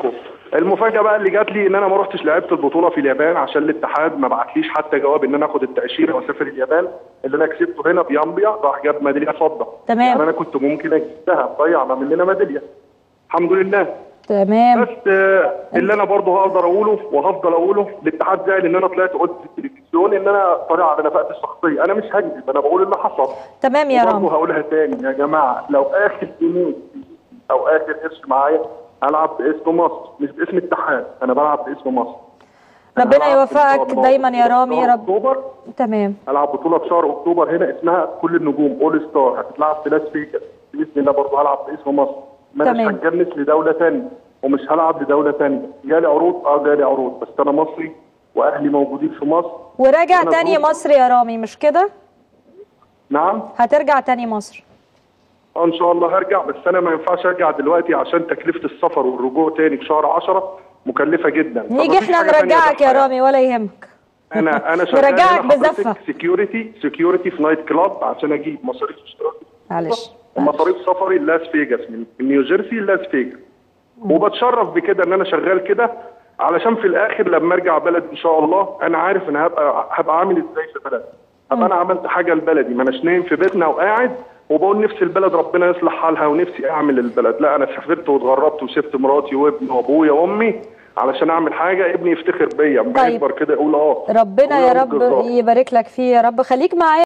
معاكم المفاجاه بقى اللي جات لي ان انا ما رحتش لعبت البطوله في اليابان عشان الاتحاد ما بعتليش حتى جواب ان انا اخد التاشيره واسافر اليابان اللي انا كسبته هنا بيامبيا راح جاب ميداليه فضه تمام. يعني انا كنت ممكن اجيب ذهب ضيعنا مننا ميداليه الحمد لله تمام بس آه، اللي انا برضه هقدر اقوله وهفضل اقوله الاتحاد زعل ان انا طلعت قلت في التلفزيون ان انا طالع على نفقتي الشخصيه انا مش هكذب انا بقول اللي حصل تمام يا وبرضه رامي هقولها تاني يا جماعه لو اخر جنيه او اخر قرش معايا هلعب باسم مصر مش باسم اتحاد انا بلعب باسم مصر أنا ربنا هلعب إن شاء يوفقك الله دايما يا في رامي شهر يا رب اكتوبر تمام هلعب بطوله في شهر اكتوبر هنا اسمها كل النجوم اول ستار هتتلعب في لاس فيجاس باذن الله برضه هلعب باسم مصر ما انا تمام. مش هتجنس لدوله ثانيه ومش هلعب لدوله ثانيه جالي عروض اه جالي عروض بس انا مصري واهلي موجودين في مصر وراجع أنا تاني ظروف- مصر يا رامي مش كده نعم هترجع تاني مصر اه ان شاء الله هرجع بس انا ما ينفعش ارجع دلوقتي عشان تكلفه السفر والرجوع تاني في شهر 10 مكلفه جدا نيجي احنا نرجعك يا رامي ولا يهمك انا انا شغال نرجعك هنا حضرتك بزفة. سكيورتي سكيورتي في نايت كلاب عشان اجيب مصاريف اشتراكي معلش ومصاريف سفري لاس فيجاس من من نيوجيرسي لاس فيجاس وبتشرف بكده ان انا شغال كده علشان في الاخر لما ارجع بلد ان شاء الله انا عارف ان هبقى هبقى عامل ازاي في بلدي هبقى انا عملت حاجه لبلدي ما اناش نايم في بيتنا وقاعد وبقول نفسي البلد ربنا يصلح حالها ونفسي اعمل البلد لا انا سافرت واتغربت وسبت مراتي وابني وابويا وامي علشان اعمل حاجه ابني يفتخر بيا اما طيب. يكبر كده يقول اه ربنا يا أبويا رب راجل جزار. يبارك لك فيه يا رب خليك معايا